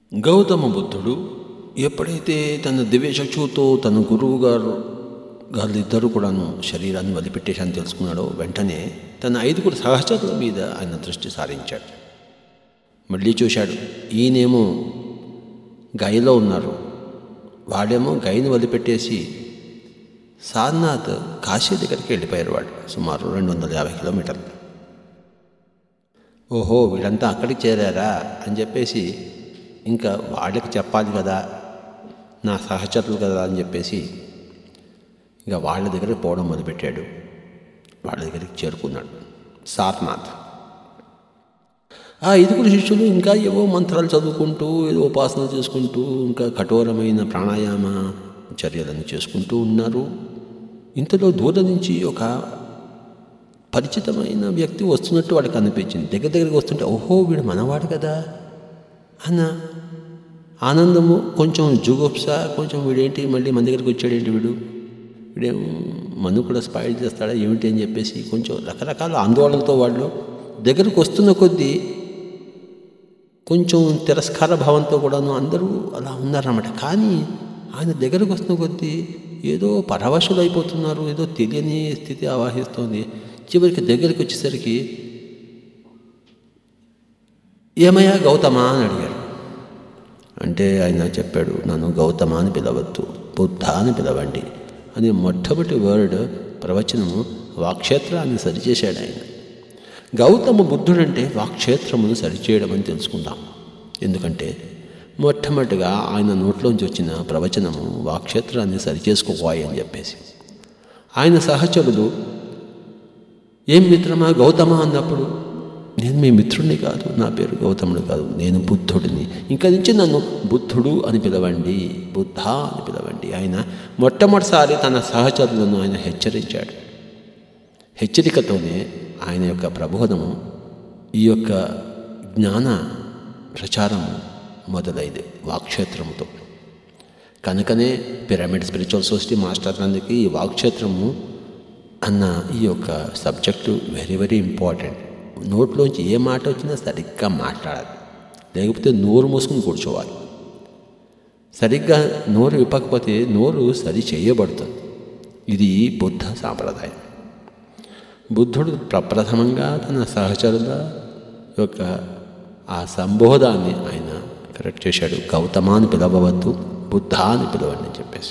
గౌతమ బుద్ధుడు ఎప్పుడైతే తన దివ్యచక్షుతో తన గురువు గారు గారిద్దరూ కూడాను శరీరాన్ని వదిలిపెట్టేశాన్ని తెలుసుకున్నాడో వెంటనే తన ఐదుగురు సహచరుల మీద ఆయన దృష్టి సారించాడు మళ్ళీ చూశాడు ఈయనేమో గైలో ఉన్నారు వాడేమో గైని వదిలిపెట్టేసి సారనాథ్ కాశీ దగ్గరికి వెళ్ళిపోయారు వాడు సుమారు రెండు వందల యాభై కిలోమీటర్లు ఓహో వీళ్ళంతా అక్కడికి చేరారా అని చెప్పేసి ఇంకా వాళ్ళకి చెప్పాలి కదా నా సహచరులు కదా అని చెప్పేసి ఇంకా వాళ్ళ దగ్గరికి పోవడం మొదలుపెట్టాడు వాళ్ళ దగ్గరికి చేరుకున్నాడు సారనాథ్ ఆ ఐదుగురు శిష్యులు ఇంకా ఏవో మంత్రాలు చదువుకుంటూ ఏదో ఉపాసన చేసుకుంటూ ఇంకా కఠోరమైన ప్రాణాయామ చర్యలను చేసుకుంటూ ఉన్నారు ఇంతలో దూరం నుంచి ఒక పరిచితమైన వ్యక్తి వస్తున్నట్టు వాడికి అనిపించింది దగ్గర దగ్గరికి వస్తుంటే ఓహో వీడు మనవాడు కదా అన్న ఆనందము కొంచెం జుగుప్స కొంచెం వీడేంటి మళ్ళీ మన దగ్గరికి వచ్చాడేంటి వీడు వీడేం మను కూడా స్పాయిల్ చేస్తాడా ఏమిటి అని చెప్పేసి కొంచెం రకరకాల ఆందోళనతో వాళ్ళు దగ్గరకు వస్తున్న కొద్దీ కొంచెం తిరస్కార భావంతో కూడాను అందరూ అలా ఉన్నారన్నమాట కానీ ఆయన దగ్గరకు వస్తున్న కొద్దీ ఏదో పరవశులు అయిపోతున్నారు ఏదో తెలియని స్థితి ఆవాహిస్తోంది చివరికి దగ్గరికి వచ్చేసరికి ఏమయ్యా గౌతమ అని అడిగారు అంటే ఆయన చెప్పాడు నన్ను గౌతమ అని పిలవద్దు బుద్ధ అని పిలవండి అని మొట్టమొదటి వర్డ్ ప్రవచనము వాక్షేత్రాన్ని సరిచేశాడు ఆయన గౌతమ బుద్ధుడంటే వాక్షేత్రమును సరిచేయడం అని తెలుసుకుందాం ఎందుకంటే మొట్టమొదటిగా ఆయన నోట్లోంచి వచ్చిన ప్రవచనము వాక్షేత్రాన్ని సరిచేసుకోపోయి అని చెప్పేసి ఆయన సహచరులు ఏం మిత్రమా గౌతమ అన్నప్పుడు నేను మీ మిత్రుడిని కాదు నా పేరు గౌతముడు కాదు నేను బుద్ధుడిని ఇంకా నుంచి నన్ను బుద్ధుడు అని పిలవండి బుద్ధ అని పిలవండి ఆయన మొట్టమొదటిసారి తన సహచరులను ఆయన హెచ్చరించాడు హెచ్చరికతోనే ఆయన యొక్క ప్రబోధము ఈ యొక్క జ్ఞాన ప్రచారము మొదలైంది వాక్షేత్రముతో కనుకనే పిరమిడ్ స్పిరిచువల్ సొసైటీ మాస్టర్లందరికీ ఈ వాక్షేత్రము అన్న ఈ యొక్క సబ్జెక్టు వెరీ వెరీ ఇంపార్టెంట్ నోట్లోంచి ఏ మాట వచ్చినా సరిగ్గా మాట్లాడాలి లేకపోతే నోరు మూసుకుని కూర్చోవాలి సరిగ్గా నోరు విప్పకపోతే నోరు సరి చేయబడుతుంది ఇది బుద్ధ సాంప్రదాయం బుద్ధుడు ప్రప్రథమంగా తన సహచరుల యొక్క ఆ సంబోధాన్ని ఆయన కరెక్ట్ చేశాడు గౌతమ అని పిలవవద్దు బుద్ధ అని పిలవండి అని చెప్పేసి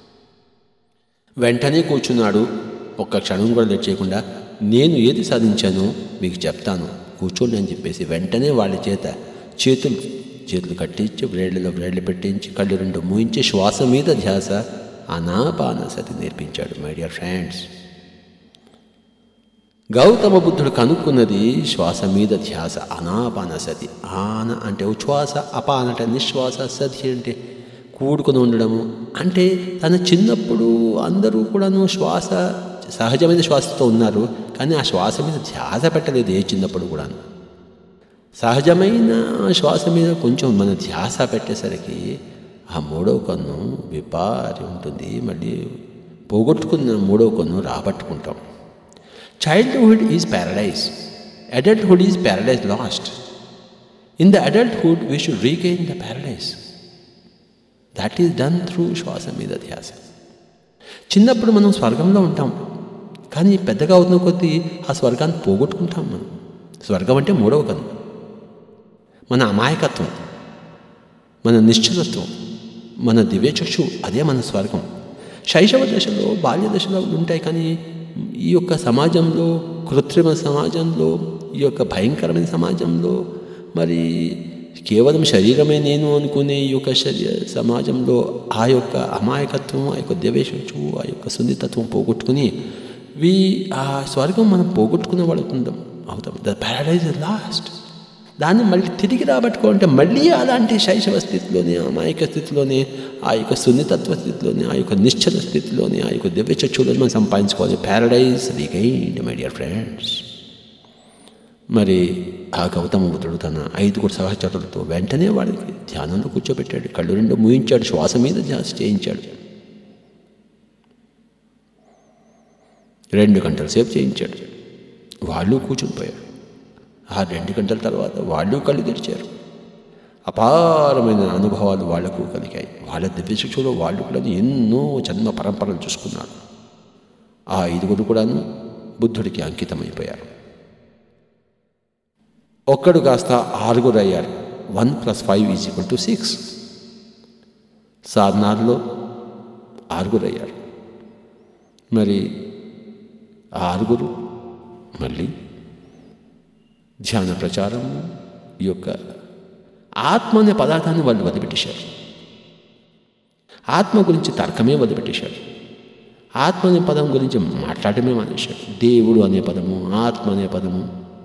వెంటనే కూర్చున్నాడు ఒక్క క్షణం కూడా లేట్ చేయకుండా నేను ఏది సాధించానో మీకు చెప్తాను కూర్చోండి అని చెప్పేసి వెంటనే వాళ్ళ చేత చేతులు చేతులు కట్టించి బ్రేడ్లలో బ్రేడ్లు పెట్టించి కళ్ళు రెండు మూయించి శ్వాస మీద ధ్యాస అనాపాన సతి నేర్పించాడు మై డియర్ ఫ్రెండ్స్ గౌతమ బుద్ధుడు కనుక్కున్నది శ్వాస మీద ధ్యాస అనాపాన సతి ఆన అంటే ఉచ్ఛ్వాస అపాన అంటే నిశ్వాస సతి అంటే కూడుకుని ఉండడము అంటే తన చిన్నప్పుడు అందరూ కూడాను శ్వాస సహజమైన శ్వాసతో ఉన్నారు కానీ ఆ శ్వాస మీద ధ్యాస పెట్టలేదు ఏ చిన్నప్పుడు కూడాను సహజమైన శ్వాస మీద కొంచెం మన ధ్యాస పెట్టేసరికి ఆ మూడవ కన్ను విపారి ఉంటుంది మళ్ళీ పోగొట్టుకున్న మూడవ కన్ను రాబట్టుకుంటాం childhood is paradise adulthood is paradise lost in the adulthood we should regain the paradise that is done through శ్వాస మీద ధ్యాస చిన్నప్పుడు మనం స్వర్గంలో ఉంటాం కానీ పెద్దగా అవుతున్న కొద్దీ ఆ స్వర్గాన్ని పోగొట్టుకుంటాం మనం స్వర్గం అంటే మూడవ కన్ను మన అమాయకత్వం మన నిశ్చలత్వం మన దివ్యచక్షు అదే మన స్వర్గం శైశవ దశలో బాల్య దశలో ఉంటాయి కానీ ఈ యొక్క సమాజంలో కృత్రిమ సమాజంలో ఈ యొక్క భయంకరమైన సమాజంలో మరి కేవలం శరీరమే నేను అనుకునే ఈ యొక్క శరీర సమాజంలో ఆ యొక్క అమాయకత్వం ఆ యొక్క దివ్యచక్షు ఆ యొక్క సున్నితత్వం పోగొట్టుకుని వి ఆ స్వర్గం మనం పోగొట్టుకునే వాళ్ళు అవుతాం ద ప్యారడైజ్ లాస్ట్ దాన్ని మళ్ళీ తిరిగి రాబట్టుకోవాలంటే మళ్ళీ అలాంటి శైశవ స్థితిలోనే అమాయక స్థితిలోనే ఆ యొక్క సున్నితత్వ స్థితిలోనే ఆ యొక్క నిశ్చల స్థితిలోనే ఆ యొక్క దివ్యచక్షులను మనం సంపాదించుకోవాలి paradise regained my dear friends మరి ఆ గౌతమ బుద్ధుడు తన ఐదుగురు సహచరులతో వెంటనే వాడికి ధ్యానంలో కూర్చోబెట్టాడు కళ్ళు రెండు మూయించాడు శ్వాస మీద ధ్యాస చేయించాడు రెండు గంటల సేపు చేయించాడు వాళ్ళు కూర్చుని పోయారు ఆ రెండు గంటల తర్వాత వాళ్ళు కళ్ళు తెరిచారు అపారమైన అనుభవాలు వాళ్లకు కలిగాయి వాళ్ళ దివ్యశిక్షలో వాళ్ళు కూడా ఎన్నో జన్మ పరంపరలు చూసుకున్నారు ఆ ఐదుగురు కూడాను బుద్ధుడికి అంకితమైపోయారు ఒక్కడు కాస్త ఆరుగురు అయ్యారు one plus five is equal to six సాధనాల్లో ఆరుగురు అయ్యారు మరి ఆ ఆరుగురు మళ్ళీ ధ్యాన ప్రచారం ఈ యొక్క ఆత్మ అనే పదార్థాన్ని వాళ్ళు వదిలిపెట్టేశారు ఆత్మ గురించి తర్కమే వదిలిపెట్టేశారు ఆత్మ అనే పదం గురించి మాట్లాడమే మానేశాడు దేవుడు అనే పదము ఆత్మ అనే పదము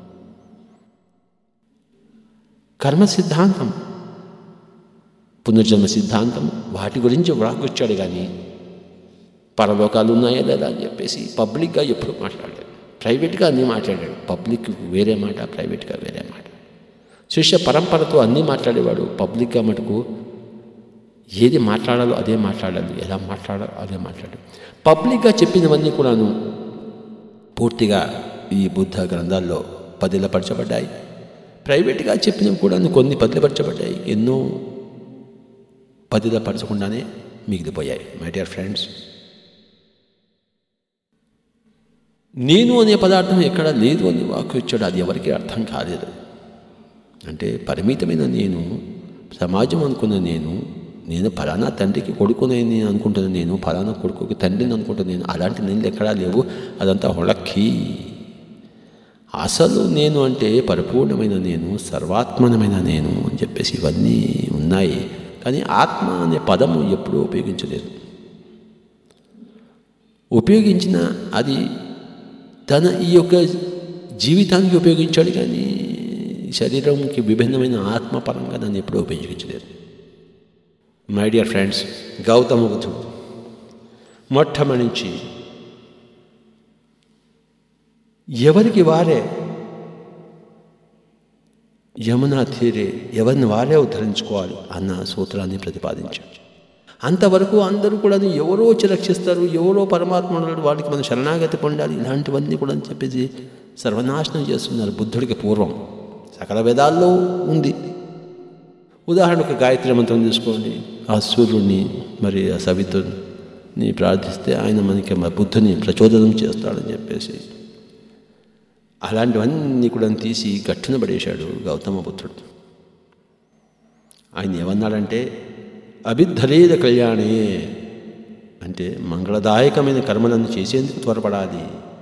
కర్మ సిద్ధాంతం పునర్జన్మ సిద్ధాంతం వాటి గురించి వ్రాకొచ్చాడు కానీ పరలోకాలు ఉన్నాయా లేదా అని చెప్పేసి పబ్లిక్గా ఎప్పుడు మాట్లాడాడు ప్రైవేట్గా అన్నీ మాట్లాడాడు పబ్లిక్ వేరే మాట ప్రైవేట్గా వేరే మాట శిష్య పరంపరతో అన్నీ మాట్లాడేవాడు పబ్లిక్గా మటుకు ఏది మాట్లాడాలో అదే మాట్లాడాలి ఎలా మాట్లాడాలో అదే మాట్లాడాలి పబ్లిక్గా చెప్పినవన్నీ కూడాను పూర్తిగా ఈ బుద్ధ గ్రంథాల్లో పదిలపరచబడ్డాయి ప్రైవేట్గా చెప్పినవి కూడా కొన్ని పదిలపరచబడ్డాయి ఎన్నో పదిలపరచకుండానే మిగిలిపోయాయి మై డియర్ ఫ్రెండ్స్ నేను అనే పదార్థం ఎక్కడ లేదు అని వాక్కు ఇచ్చాడు అది ఎవరికి అర్థం కాలేదు అంటే పరిమితమైన నేను సమాజం అనుకున్న నేను నేను ఫలానా తండ్రికి కొడుకునే నేను అనుకుంటున్న నేను ఫలానా కొడుకుకి తండ్రిని అనుకుంటున్న నేను అలాంటి నేను ఎక్కడా లేవు అదంతా హొళక్కి అసలు నేను అంటే పరిపూర్ణమైన నేను సర్వాత్మనమైన నేను అని చెప్పేసి ఇవన్నీ ఉన్నాయి కానీ ఆత్మ అనే పదము ఎప్పుడూ ఉపయోగించలేదు ఉపయోగించిన అది తన ఈ యొక్క జీవితానికి ఉపయోగించాడు కానీ శరీరంకి విభిన్నమైన ఆత్మపరంగా దాన్ని ఎప్పుడూ ఉపయోగించలేదు మై డియర్ ఫ్రెండ్స్ గౌతమ బుద్ధుడు మొట్టమొదటి ఎవరికి వారే యమునా తీరే ఎవరిని వారే ఉద్ధరించుకోవాలి అన్న సూత్రాన్ని ప్రతిపాదించాడు అంతవరకు అందరూ కూడా ఎవరో వచ్చి రక్షిస్తారు ఎవరో పరమాత్మ వాళ్ళకి మనం శరణాగతి పొందాలి ఇలాంటివన్నీ కూడా అని చెప్పేసి సర్వనాశనం చేస్తున్నారు బుద్ధుడికి పూర్వం సకల వేదాల్లో ఉంది ఉదాహరణకు గాయత్రి మంత్రం తీసుకోండి ఆ సూర్యుడిని మరి ఆ సవితుని ప్రార్థిస్తే ఆయన మనకి బుద్ధుని ప్రచోదనం చేస్తాడని చెప్పేసి అలాంటివన్నీ కూడా తీసి గట్టున పడేశాడు గౌతమ పుత్రుడు ఆయన ఏమన్నాడంటే అభిద్ధరేద కళ్యాణే అంటే మంగళదాయకమైన కర్మలను చేసేందుకు త్వరపడాలి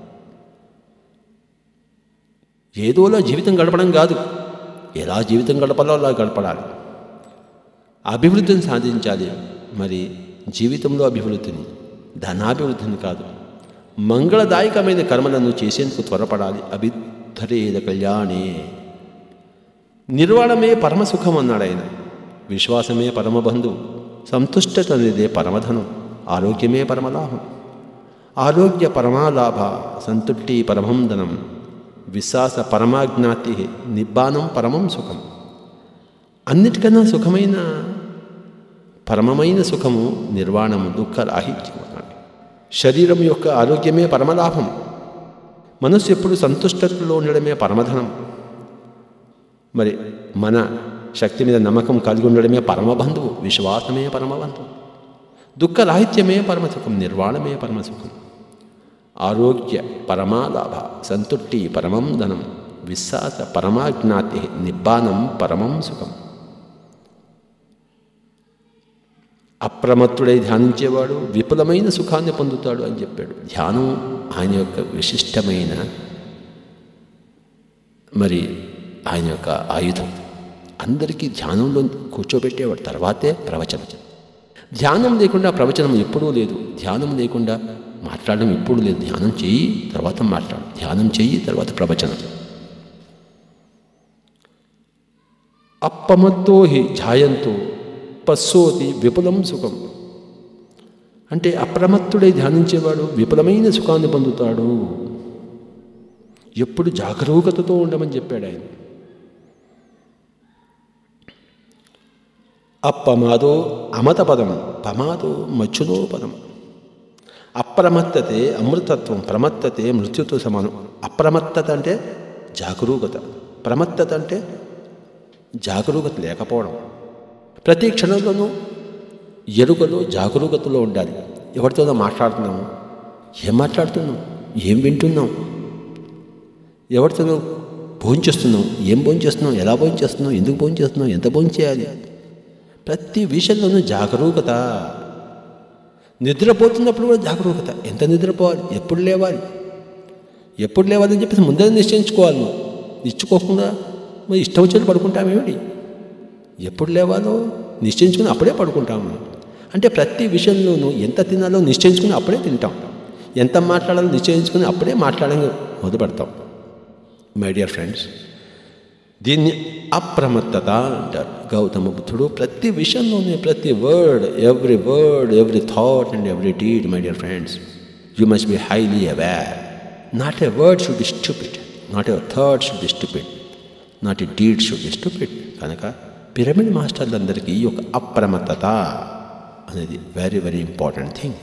ఏదోలా జీవితం గడపడం కాదు ఎలా జీవితం గడపాలో అలా గడపడాలి అభివృద్ధిని సాధించాలి మరి జీవితంలో అభివృద్ధిని ధనాభివృద్ధిని కాదు మంగళదాయకమైన కర్మలను చేసేందుకు త్వరపడాలి అభిద్ధరేద కళ్యాణే నిర్వాణమే పరమసుఖం అన్నాడు ఆయన విశ్వాసమే పరమబంధు సంతుష్టత అనేదే పరమధనం ఆరోగ్యమే పరమలాభం ఆరోగ్య పరమాలాభ సంతుష్టి పరమం ధనం విశ్వాస పరమాజ్ఞాతి నిబ్బానం పరమం సుఖం అన్నిటికన్నా సుఖమైన పరమమైన సుఖము నిర్వాణము దుఃఖరాహిత్యం అన్నాడు శరీరం యొక్క ఆరోగ్యమే పరమలాభం మనస్సు ఎప్పుడు సంతుష్టతలో ఉండడమే పరమధనం మరి మన శక్తి మీద నమ్మకం కలిగి ఉండడమే పరమబంధువు విశ్వాసమే పరమబంధువు దుఃఖరాహిత్యమే పరమసుఖం నిర్వాణమే పరమసుఖం ఆరోగ్య పరమాలాభ సంతుష్టి పరమం ధనం విశ్వాస పరమాజ్ఞాతి నిబ్బానం పరమం సుఖం అప్రమత్తుడై ధ్యానించేవాడు విపులమైన సుఖాన్ని పొందుతాడు అని చెప్పాడు ధ్యానం ఆయన యొక్క విశిష్టమైన మరి ఆయన యొక్క ఆయుధం అందరికీ ధ్యానంలో కూర్చోబెట్టేవాడు తర్వాతే ప్రవచనం ధ్యానం లేకుండా ప్రవచనం ఎప్పుడూ లేదు ధ్యానం లేకుండా మాట్లాడడం ఎప్పుడు లేదు ధ్యానం చెయ్యి తర్వాత మాట్లాడు ధ్యానం చెయ్యి తర్వాత ప్రవచనం అప్పమత్తో హి ఝాయంతో పశ్సోతి విపులం సుఖం అంటే అప్రమత్తుడై ధ్యానించేవాడు విపులమైన సుఖాన్ని పొందుతాడు ఎప్పుడు జాగరూకతతో ఉండమని చెప్పాడు ఆయన అప్పమాదో అమత పదం పమాదో మచ్చులో పదం అప్రమత్తతే అమృతత్వం ప్రమత్తతే మృత్యుతో సమానం అప్రమత్తత అంటే జాగరూకత ప్రమత్తత అంటే జాగరూకత లేకపోవడం ప్రతి క్షణంలోనూ ఎరుకలో జాగరూకతలో ఉండాలి ఎవరితోనో మాట్లాడుతున్నాము ఏం మాట్లాడుతున్నాం ఏం వింటున్నాం ఎవరితోనో భోంచేస్తున్నాం ఏం భోంచేస్తున్నాం ఎలా భోంచేస్తున్నాం ఎందుకు భోంచేస్తున్నాం ఎంత భోంచేయాలి ప్రతి విషయంలోనూ జాగరూకత నిద్రపోతున్నప్పుడు కూడా జాగరూకత ఎంత నిద్రపోవాలి ఎప్పుడు లేవాలి ఎప్పుడు లేవాలని చెప్పేసి ముందే నిశ్చయించుకోవాలి నువ్వు నిశ్చుకోకుండా మరి ఇష్టం వచ్చినట్టు పడుకుంటామేమిటి ఎప్పుడు లేవాలో నిశ్చయించుకుని అప్పుడే పడుకుంటాము అంటే ప్రతి విషయంలోనూ ఎంత తినాలో నిశ్చయించుకుని అప్పుడే తింటాం ఎంత మాట్లాడాలో నిశ్చయించుకుని అప్పుడే మాట్లాడని మొదలు పెడతాం మై డియర్ ఫ్రెండ్స్ దీన్ని అప్రమత్తత అంటారు గౌతమ బుద్ధుడు ప్రతి విషయంలోనే ప్రతి word every word every thought and every deed my dear friends you must be highly aware not a word should be stupid not a thought should be stupid not a deed should be stupid కనుక pyramid మాస్టర్లందరికీ ఈ యొక్క అప్రమత్తత అనేది very very important thing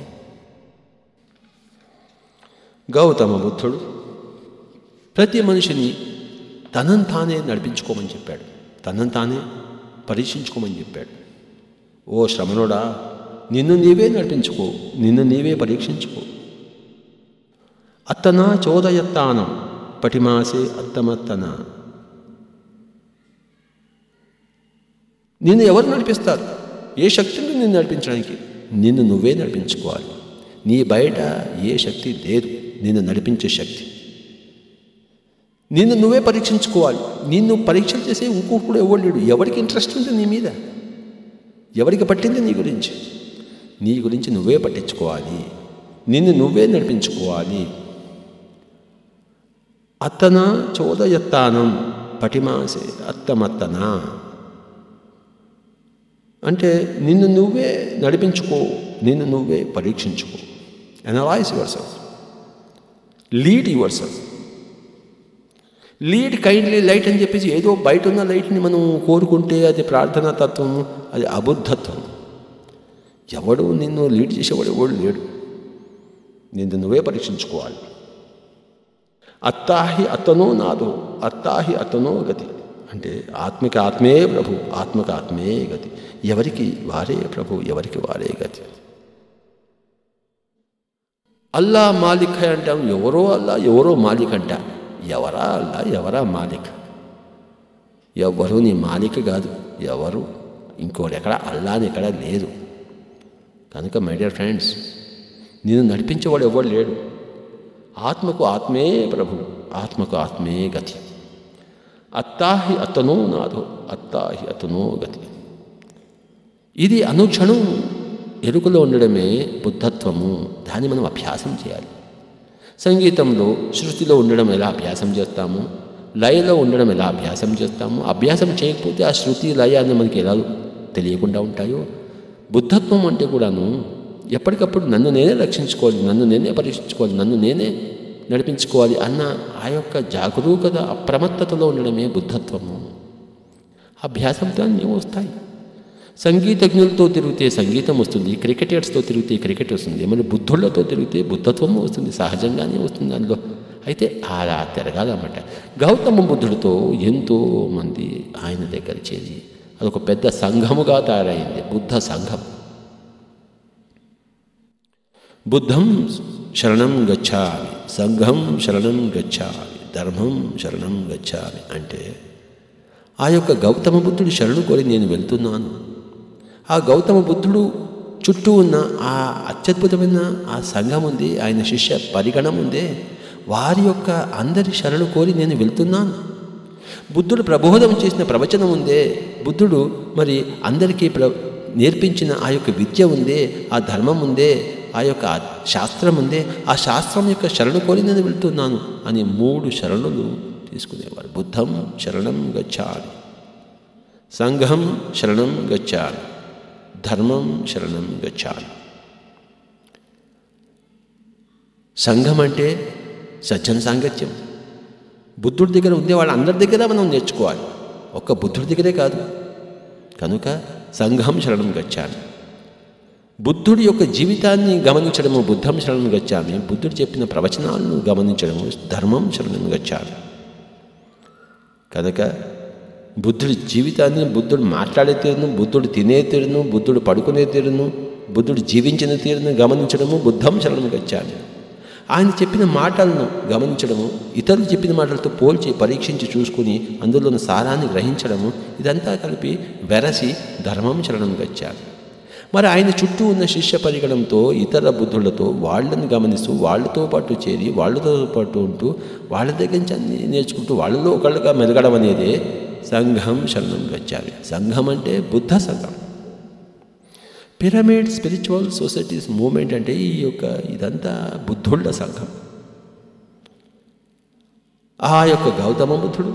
Gautama బుద్ధుడు ప్రతి మనిషిని తనను తానే నడిపించుకోమని చెప్పాడు తనను తానే పరీక్షించుకోమని చెప్పాడు ఓ శ్రమణుడా నిన్ను నీవే నడిపించుకో నిన్ను నీవే పరీక్షించుకో అత్తనా చోదయత్తానం పటిమాసే అత్తమత్తన నిన్ను ఎవరు నడిపిస్తారు ఏ శక్తిని నిన్ను నడిపించడానికి నిన్ను నువ్వే నడిపించుకోవాలి నీ బయట ఏ శక్తి లేదు నిన్ను నడిపించే శక్తి నిన్ను నువ్వే పరీక్షించుకోవాలి నిన్ను పరీక్షలు చేసే ఇంకొకటి కూడా ఎవరు లేడు ఎవరికి ఇంట్రెస్ట్ ఉంది నీ మీద ఎవరికి పట్టింది నీ గురించి నీ గురించి నువ్వే పట్టించుకోవాలి నిన్ను నువ్వే నడిపించుకోవాలి అత్తన చోదయత్తానం పటిమాసే అత్తమత్తన అంటే నిన్ను నువ్వే నడిపించుకో నిన్ను నువ్వే పరీక్షించుకో analyse yourself lead yourself lead kindly light అని చెప్పేసి ఏదో బయట ఉన్న లైట్ని మనం కోరుకుంటే అది ప్రార్థనా తత్వం అది అబుద్ధత్వం ఎవడు నిన్ను లీడ్ చేసేవాడు ఎవడు లేడు నిన్ను నువ్వే పరీక్షించుకోవాలి అత్తాహి అతనో నాదో అత్తాహి అతనో గతి అంటే ఆత్మకి ఆత్మే ప్రభు ఆత్మకి ఆత్మే గతి ఎవరికి వారే ప్రభు ఎవరికి వారే గతి అల్లా మాలిక్ అంటాం ఎవరో అల్లా ఎవరో మాలిక్ అంట ఎవరా అల్లా ఎవరా మాలిక్ ఎవరు నీ మాలిక్ కాదు ఎవరు ఇంకోటి ఎక్కడ అల్లాని ఎక్కడ లేదు కనుక మై డియర్ ఫ్రెండ్స్ నేను నడిపించేవాడు ఎవడు లేడు ఆత్మకు ఆత్మే ప్రభు ఆత్మకు ఆత్మే గతి అత్తాహి అతనో నాథో అత్తాహి అతనో గతి ఇది అనుక్షణం ఎరుకలో ఉండడమే బుద్ధత్వము దాన్ని మనం అభ్యాసం చేయాలి సంగీతంలో శృతిలో ఉండడం ఎలా అభ్యాసం చేస్తాము లయలో ఉండడం ఎలా అభ్యాసం చేస్తాము అభ్యాసం చేయకపోతే ఆ శృతి లయ అని మనకి ఎలా తెలియకుండా ఉంటాయో బుద్ధత్వం అంటే కూడాను ఎప్పటికప్పుడు నన్ను నేనే రక్షించుకోవాలి నన్ను నేనే పరీక్షించుకోవాలి నన్ను నేనే నడిపించుకోవాలి అన్న ఆ యొక్క జాగరూకత అప్రమత్తతలో ఉండడమే బుద్ధత్వము అభ్యాసంతో అన్నీ వస్తాయి సంగీతజ్ఞులతో తిరిగితే సంగీతం వస్తుంది క్రికెటర్స్తో తిరిగితే క్రికెట్ వస్తుంది మరి బుద్ధుళ్ళతో తిరిగితే బుద్ధత్వము వస్తుంది సహజంగానే వస్తుంది అందులో అయితే అలా తిరగాలన్నమాట గౌతమ బుద్ధుడితో ఎంతో మంది ఆయన దగ్గర చేరి అదొక పెద్ద సంఘముగా తయారైంది బుద్ధ సంఘం బుద్ధం శరణం గచ్చామి సంఘం శరణం గచ్చామి ధర్మం శరణం గచ్చామి అంటే ఆ యొక్క గౌతమ బుద్ధుడు శరణు కోరి నేను వెళ్తున్నాను ఆ గౌతమ బుద్ధుడు చుట్టూ ఉన్న ఆ అత్యద్భుతమైన ఆ సంఘం ఉంది ఆయన శిష్య పరిగణం ఉందే వారి యొక్క అందరి శరణు కోరి నేను వెళ్తున్నాను బుద్ధుడు ప్రబోధం చేసిన ప్రవచనం ఉందే బుద్ధుడు మరి అందరికీ ప్ర నేర్పించిన ఆ యొక్క విద్య ఉందే ఆ ధర్మం ఉందే ఆ యొక్క శాస్త్రం ఉందే ఆ శాస్త్రం యొక్క శరణు కోరి నేను వెళ్తున్నాను అని మూడు శరణులు తీసుకునేవారు బుద్ధం శరణం గచ్చాలి సంఘం శరణం గచ్చాలి ధర్మం శరణం గచ్చాలి సంఘం అంటే సజ్జన సాంగత్యం బుద్ధుడి దగ్గర ఉండే వాళ్ళందరి దగ్గర మనం నేర్చుకోవాలి ఒక్క బుద్ధుడి దగ్గరే కాదు కనుక సంఘం శరణం గచ్చాను బుద్ధుడి యొక్క జీవితాన్ని గమనించడము బుద్ధం శరణం గచ్చామి బుద్ధుడు చెప్పిన ప్రవచనాలను గమనించడము ధర్మం శరణం గచ్చామి కనుక బుద్ధుడి జీవితాన్ని బుద్ధుడు మాట్లాడే తీరును బుద్ధుడు తినే తీరును బుద్ధుడు పడుకునే తీరును బుద్ధుడు జీవించిన తీరును గమనించడము బుద్ధం శరణం గచ్చాను ఆయన చెప్పిన మాటలను గమనించడము ఇతరులు చెప్పిన మాటలతో పోల్చి పరీక్షించి చూసుకుని అందులోని సారాన్ని గ్రహించడము ఇదంతా కలిపి వెరసి ధర్మం శరణం గచ్చాను మరి ఆయన చుట్టూ ఉన్న శిష్య పరిగణంతో ఇతర బుద్ధులతో వాళ్ళని గమనిస్తూ వాళ్ళతో పాటు చేరి వాళ్ళతో పాటు ఉంటూ వాళ్ళ దగ్గర నుంచి అన్ని నేర్చుకుంటూ వాళ్ళలో ఒకళ్ళుగా మెలగడం అనేదే సంఘం శరణం గచ్చావి సంఘం అంటే బుద్ధ సంఘం పిరమిడ్ స్పిరిచువల్ సొసైటీస్ మూమెంట్ అంటే ఈ యొక్క ఇదంతా బుద్ధుళ్ళ సంఘం ఆ యొక్క గౌతమ బుద్ధుడు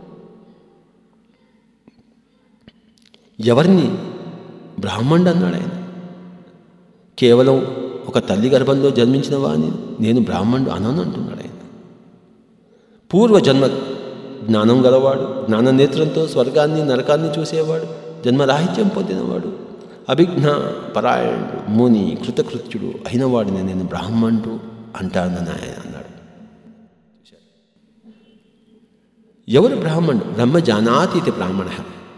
ఎవరిని బ్రాహ్మణుడు అన్నాడు ఆయన కేవలం ఒక తల్లి గర్భంలో జన్మించిన వాడిని నేను బ్రాహ్మణుడు అనను అంటున్నాడు ఆయన పూర్వజన్మ జ్ఞానం గలవాడు జ్ఞాన నేత్రంతో స్వర్గాన్ని నరకాన్ని చూసేవాడు జన్మరాహిత్యం పొందినవాడు అభిజ్ఞ పరాయణుడు ముని కృతకృత్యుడు అయినవాడిని నేను బ్రాహ్మణుడు అంటానని ఆయన అన్నాడు ఎవరు బ్రాహ్మణుడు బ్రహ్మ జానాతి ఇది బ్రాహ్మణ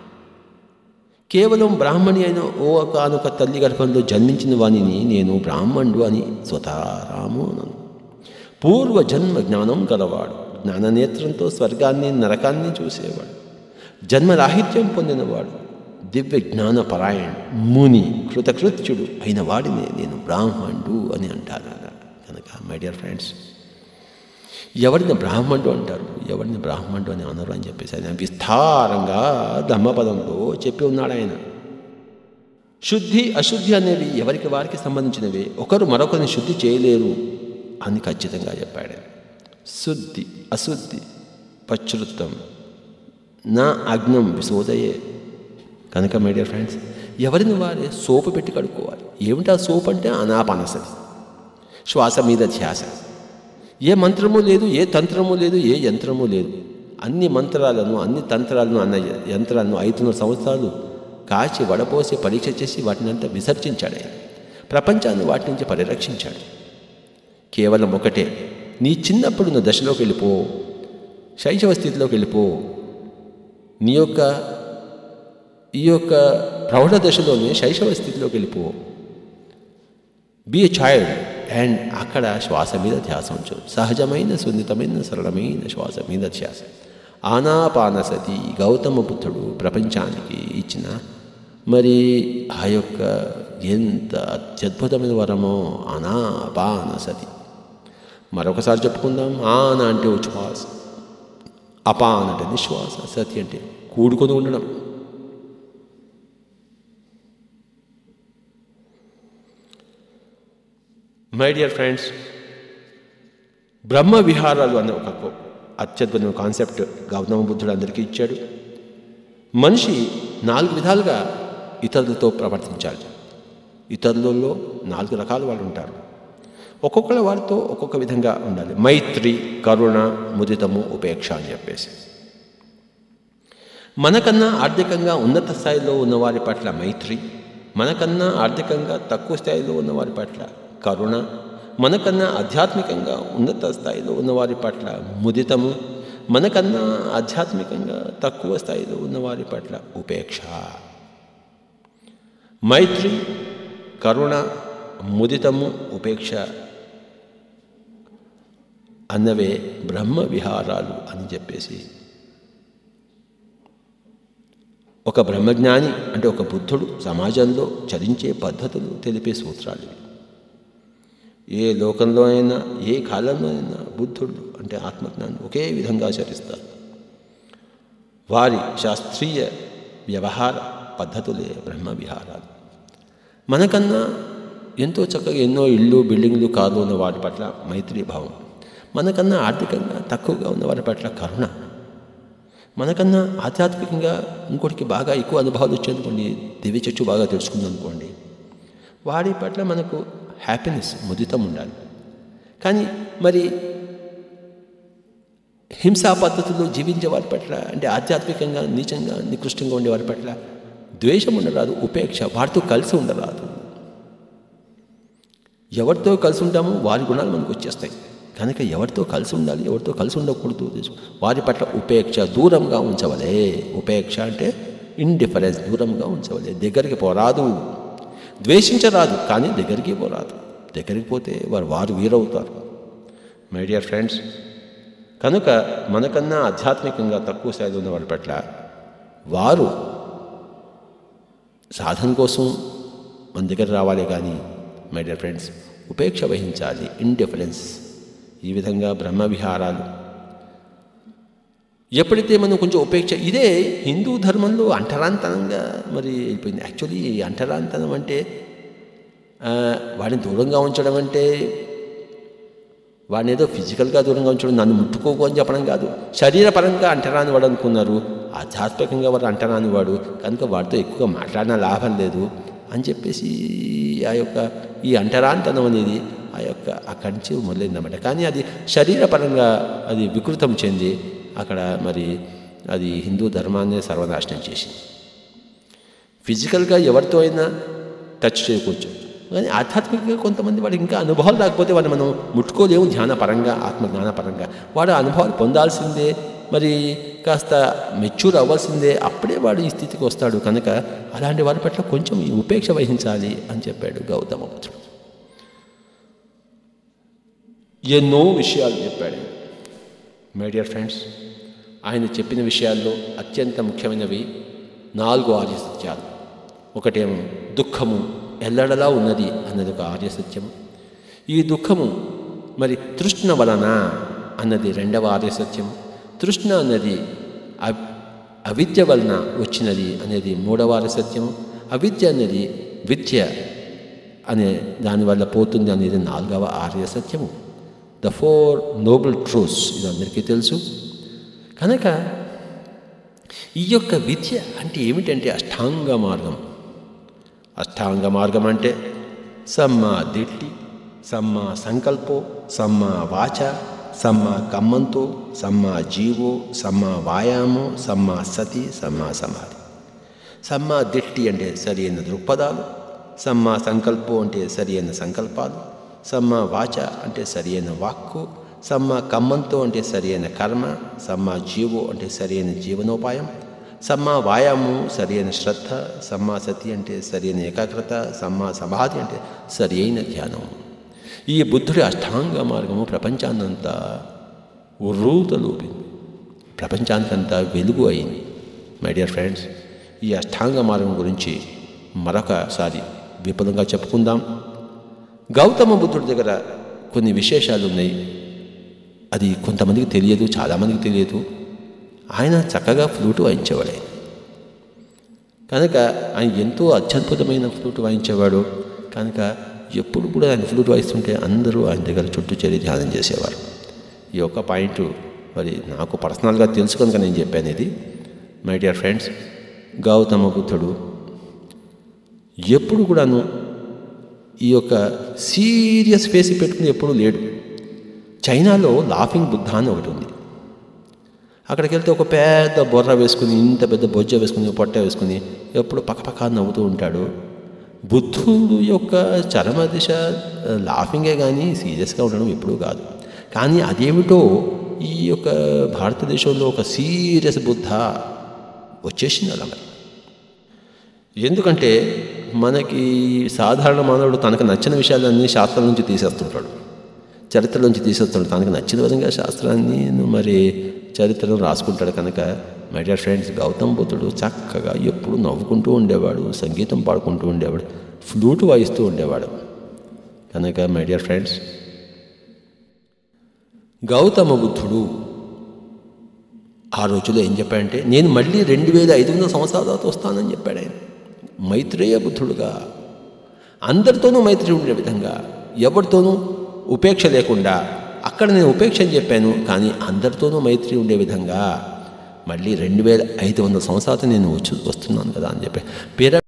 కేవలం బ్రాహ్మణి అయిన ఓ ఒకనొక తల్లి గర్భంలో జన్మించిన వాణిని నేను బ్రాహ్మణుడు అని స్వతారాము అన్నాను పూర్వజన్మ జ్ఞానం గలవాడు జ్ఞాననేత్రంతో స్వర్గాన్ని నరకాన్ని చూసేవాడు జన్మరాహిత్యం పొందినవాడు దివ్య జ్ఞాన పరాయణుడు ముని కృతకృత్యుడు అయిన వాడిని నేను బ్రాహ్మణుడు అని అంటాను కనుక మై డియర్ ఫ్రెండ్స్ ఎవరిని బ్రాహ్మణుడు అంటారు ఎవరిని బ్రాహ్మణుడు అని అనరు అని చెప్పేసి ఆయన విస్తారంగా ధమ్మపదంలో చెప్పి ఉన్నాడు ఆయన శుద్ధి అశుద్ధి అనేవి ఎవరికి వారికి సంబంధించినవి ఒకరు మరొకరిని శుద్ధి చేయలేరు అని ఖచ్చితంగా చెప్పాడు శుద్ధి అశుద్ధి పశ్రుతం నా అగ్నం విశోదయే కనుక మై డియర్ ఫ్రెండ్స్ ఎవరిని వారే సోపు పెట్టి కడుక్కోవాలి ఏమిటి ఆ సోపు అంటే అనాపానసతి శ్వాస మీద ధ్యాస ఏ మంత్రము లేదు ఏ తంత్రము లేదు ఏ యంత్రము లేదు అన్ని మంత్రాలను అన్ని తంత్రాలను అన్న యంత్రాలను ఐదున్నర సంవత్సరాలు కాచి వడపోసి పరీక్ష చేసి వాటిని అంతా విసర్జించాడు ఆయన ప్రపంచాన్ని వాటి నుంచి పరిరక్షించాడు కేవలం ఒకటే నీ చిన్నప్పుడు నువ్వు దశలోకి వెళ్ళిపో శైశవ స్థితిలోకి వెళ్ళిపో నీ యొక్క ఈ యొక్క ప్రౌఢ దశలోనే శైశవ స్థితిలోకి వెళ్ళిపో బీ ఎ చైల్డ్ అండ్ అక్కడ శ్వాస మీద ధ్యాస ఉంచు సహజమైన సున్నితమైన సరళమైన శ్వాస మీద ధ్యాస ఆనాపానసతి గౌతమ బుద్ధుడు ప్రపంచానికి ఇచ్చిన మరి ఆ యొక్క ఎంత అత్యద్భుతమైన వరమో అనాపానసతి మరొకసారి చెప్పుకుందాం ఆన అంటే ఉచ్ఛ్వాస అపాన్ అంటే నిశ్వాస సతి అంటే కూడుకొని ఉండడం మై డియర్ ఫ్రెండ్స్ బ్రహ్మ విహారాలు అనే ఒక అత్యద్భుతమైన కాన్సెప్ట్ గౌతమ బుద్ధుడు అందరికీ ఇచ్చాడు మనిషి నాలుగు విధాలుగా ఇతరులతో ప్రవర్తించాలి ఇతరులలో నాలుగు రకాల వాళ్ళు ఉంటారు ఒక్కొక్కళ్ళ వారితో ఒక్కొక్క విధంగా ఉండాలి మైత్రి కరుణ ముదితము ఉపేక్ష అని చెప్పేసి మనకన్నా ఆర్థికంగా ఉన్నత స్థాయిలో ఉన్నవారి పట్ల మైత్రి మనకన్నా ఆర్థికంగా తక్కువ స్థాయిలో ఉన్నవారి పట్ల కరుణ మనకన్నా ఆధ్యాత్మికంగా ఉన్నత స్థాయిలో ఉన్నవారి పట్ల ముదితము మనకన్నా ఆధ్యాత్మికంగా తక్కువ స్థాయిలో ఉన్నవారి పట్ల ఉపేక్ష మైత్రి కరుణ ముదితము ఉపేక్ష అన్నవే బ్రహ్మ విహారాలు అని చెప్పేసి ఒక బ్రహ్మజ్ఞాని అంటే ఒక బుద్ధుడు సమాజంలో చరించే పద్ధతులు తెలిపే సూత్రాలు ఇవి ఏ లోకంలో అయినా ఏ కాలంలో అయినా బుద్ధుడు అంటే ఆత్మజ్ఞానం ఒకే విధంగా ఆచరిస్తారు వారి శాస్త్రీయ వ్యవహార పద్ధతులే బ్రహ్మ విహారాలు మనకన్నా ఎంతో చక్కగా ఎన్నో ఇళ్ళు బిల్డింగ్లు కార్లు ఉన్న వాటి పట్ల మైత్రీ భావం మనకన్నా ఆర్థికంగా తక్కువగా ఉన్న వారి పట్ల కరుణ మనకన్నా ఆధ్యాత్మికంగా ఇంకోటికి బాగా ఎక్కువ అనుభవాలు వచ్చాయనుకోండి దివ్య చచ్చు బాగా తెలుసుకుందనుకోండి వాడి పట్ల మనకు హ్యాపీనెస్ ముదితం ఉండాలి కానీ మరి హింసా పద్ధతుల్లో జీవించే వారి పట్ల అంటే ఆధ్యాత్మికంగా నీచంగా నికృష్టంగా ఉండే వారి పట్ల ద్వేషం ఉండరాదు ఉపేక్ష వారితో కలిసి ఉండరాదు ఎవరితో కలిసి ఉంటామో వారి గుణాలు మనకు వచ్చేస్తాయి కనుక ఎవరితో కలిసి ఉండాలి ఎవరితో కలిసి ఉండకూడదు తెలుసు వారి పట్ల ఉపేక్ష దూరంగా ఉంచవలే ఉపేక్ష అంటే ఇండిఫరెన్స్ దూరంగా ఉంచవలే దగ్గరికి పోరాదు ద్వేషించరాదు కానీ దగ్గరికి పోరాదు దగ్గరికి పోతే వారు వారు వీరవుతారు మై డియర్ ఫ్రెండ్స్ కనుక మనకన్నా ఆధ్యాత్మికంగా తక్కువ స్థాయిలో ఉన్న వారి పట్ల వారు సాధన కోసం మన దగ్గర రావాలి కానీ మై డియర్ ఫ్రెండ్స్ ఉపేక్ష వహించాలి ఇండిఫరెన్స్ ఈ విధంగా బ్రహ్మ విహారాలు ఎప్పుడైతే మనం కొంచెం ఉపేక్ష ఇదే హిందూ ధర్మంలో అంటరాంతనంగా మరి వెళ్ళిపోయింది యాక్చువల్లీ అంటరాంతనం అంటే ఆ, వాడిని దూరంగా ఉంచడం అంటే వాడిని ఏదో ఫిజికల్గా దూరంగా ఉంచడం నన్ను ముట్టుకోకు అని చెప్పడం కాదు శరీరపరంగా అంటరాని వాడు అనుకున్నారు ఆధ్యాత్మికంగా వాడు అంటరాని వాడు కనుక వాడితో ఎక్కువగా మాట్లాడిన లాభం లేదు అని చెప్పేసి ఆ యొక్క ఈ అంటరాంతనం అనేది ఆ యొక్క అక్కడి నుంచి మొదలైందన్నమాట కానీ అది శరీరపరంగా అది వికృతం చెంది అక్కడ మరి అది హిందూ ధర్మాన్ని సర్వనాశనం చేసింది ఫిజికల్గా ఎవరితో అయినా టచ్ చేయకూడదు కానీ ఆధ్యాత్మికంగా కొంతమంది వాడు ఇంకా అనుభవాలు రాకపోతే వాడిని మనం ముట్టుకోలేము ధ్యానపరంగా ఆత్మ జ్ఞానపరంగా వాడు అనుభవాలు పొందాల్సిందే మరి కాస్త మెచ్యూర్ అవ్వాల్సిందే అప్పుడే వాడు ఈ స్థితికి వస్తాడు కనుక అలాంటి వారి పట్ల కొంచెం ఈ ఉపేక్ష వహించాలి అని చెప్పాడు గౌతమ పుత్రుడు ఎన్నో విషయాలు చెప్పాడు మై డియర్ ఫ్రెండ్స్ ఆయన చెప్పిన విషయాల్లో అత్యంత ముఖ్యమైనవి నాలుగు ఆర్య సత్యాలు ఒకటేమో దుఃఖము ఎల్లడలా ఉన్నది అన్నది ఒక ఆర్య సత్యము ఈ దుఃఖము మరి తృష్ణ వలన అన్నది రెండవ ఆర్య సత్యము తృష్ణ అన్నది అ- అవిద్య వలన వచ్చినది అనేది మూడవ ఆర్య సత్యము అవిద్య అనేది విద్య అనే దానివల్ల పోతుంది అనేది నాలుగవ ఆర్య సత్యము ద ఫోర్ నోబుల్ ట్రూత్స్ ఇది అందరికీ తెలుసు కనుక ఈ యొక్క విద్య అంటే ఏమిటంటే అష్టాంగ మార్గం అష్టాంగ మార్గం అంటే సమ్మ దిట్టి సమ్మ సంకల్పో సమ్మ వాచ సమ్మ కమ్మంతో సమ్మ జీవో సమ్మ వాయామో సమ్మ సతి సమ్మ సమాధి సమ్మ దిట్టి అంటే సరి అయిన దృక్పథాలు సమ్మ సంకల్పం అంటే సరి అయిన సంకల్పాలు సమ్మ వాచ అంటే సరి అయిన వాక్కు సమ్మ కమ్మంతో అంటే సరి అయిన కర్మ సమ్మ జీవో అంటే సరి అయిన జీవనోపాయం సమ్మ వాయాము సరి అయిన శ్రద్ధ సమ్మ సతి అంటే సరి అయిన ఏకాగ్రత సమ్మ సమాధి అంటే సరి అయిన ధ్యానం ఈ బుద్ధుడి అష్టాంగ మార్గము ప్రపంచాన్నంతా ఉర్రూతలూపింది ప్రపంచానికంతా వెలుగు అయింది మై డియర్ ఫ్రెండ్స్ ఈ అష్టాంగ మార్గం గురించి మరొకసారి విపులంగా చెప్పుకుందాం గౌతమ బుద్ధుడి దగ్గర కొన్ని విశేషాలు ఉన్నాయి అది కొంతమందికి తెలియదు చాలామందికి తెలియదు ఆయన చక్కగా ఫ్లూట్ వాయించేవాడే కనుక ఆయన ఎంతో అత్యద్భుతమైన ఫ్లూట్ వాయించేవాడు కనుక ఎప్పుడు కూడా ఆయన ఫ్లూట్ వాయిస్తుంటే అందరూ ఆయన దగ్గర చుట్టూ చేరి ధ్యానం చేసేవారు ఈ యొక్క పాయింట్ మరి నాకు పర్సనల్గా తెలుసు కనుక నేను చెప్పాను ఇది మై డియర్ ఫ్రెండ్స్ గౌతమ బుద్ధుడు ఎప్పుడు కూడాను ఈ యొక్క సీరియస్ ఫేస్ పెట్టుకుని ఎప్పుడూ లేడు చైనాలో లాఫింగ్ బుద్ధ అని ఒకటి ఉంది అక్కడికి వెళ్తే ఒక పెద్ద బొర్ర వేసుకుని ఇంత పెద్ద బొజ్జ వేసుకుని పొట్ట వేసుకుని ఎప్పుడు పక్కపక్క నవ్వుతూ ఉంటాడు బుద్ధుడు యొక్క చరమ దిశ లాఫింగే కానీ సీరియస్గా ఉండడం ఎప్పుడూ కాదు కానీ అదేమిటో ఈ యొక్క భారతదేశంలో ఒక సీరియస్ బుద్ధ వచ్చేసింది అలా మరి ఎందుకంటే మనకి సాధారణ మానవుడు తనకు నచ్చిన విషయాలన్నీ శాస్త్రం నుంచి తీసేస్తుంటాడు చరిత్ర నుంచి తీసేస్తుంటాడు తనకు నచ్చిన విధంగా శాస్త్రాన్ని మరి చరిత్రను రాసుకుంటాడు కనుక మై డియర్ ఫ్రెండ్స్ గౌతమ్ బుద్ధుడు చక్కగా ఎప్పుడు నవ్వుకుంటూ ఉండేవాడు సంగీతం పాడుకుంటూ ఉండేవాడు ఫ్లూట్ వాయిస్తూ ఉండేవాడు కనుక మై డియర్ ఫ్రెండ్స్ గౌతమ బుద్ధుడు ఆ రోజులో ఏం చెప్పాడంటే నేను మళ్ళీ రెండు వేల ఐదు వందల సంవత్సరాల తర్వాత వస్తానని చెప్పాడు ఆయన మైత్రేయ బుద్ధుడుగా అందరితోనూ మైత్రి ఉండే విధంగా ఎవరితోనూ ఉపేక్ష లేకుండా అక్కడ నేను ఉపేక్ష అని చెప్పాను కానీ అందరితోనూ మైత్రి ఉండే విధంగా మళ్ళీ రెండు వేల ఐదు వందల సంవత్సరాలు నేను వచ్చి వస్తున్నాను కదా అని చెప్పి పిర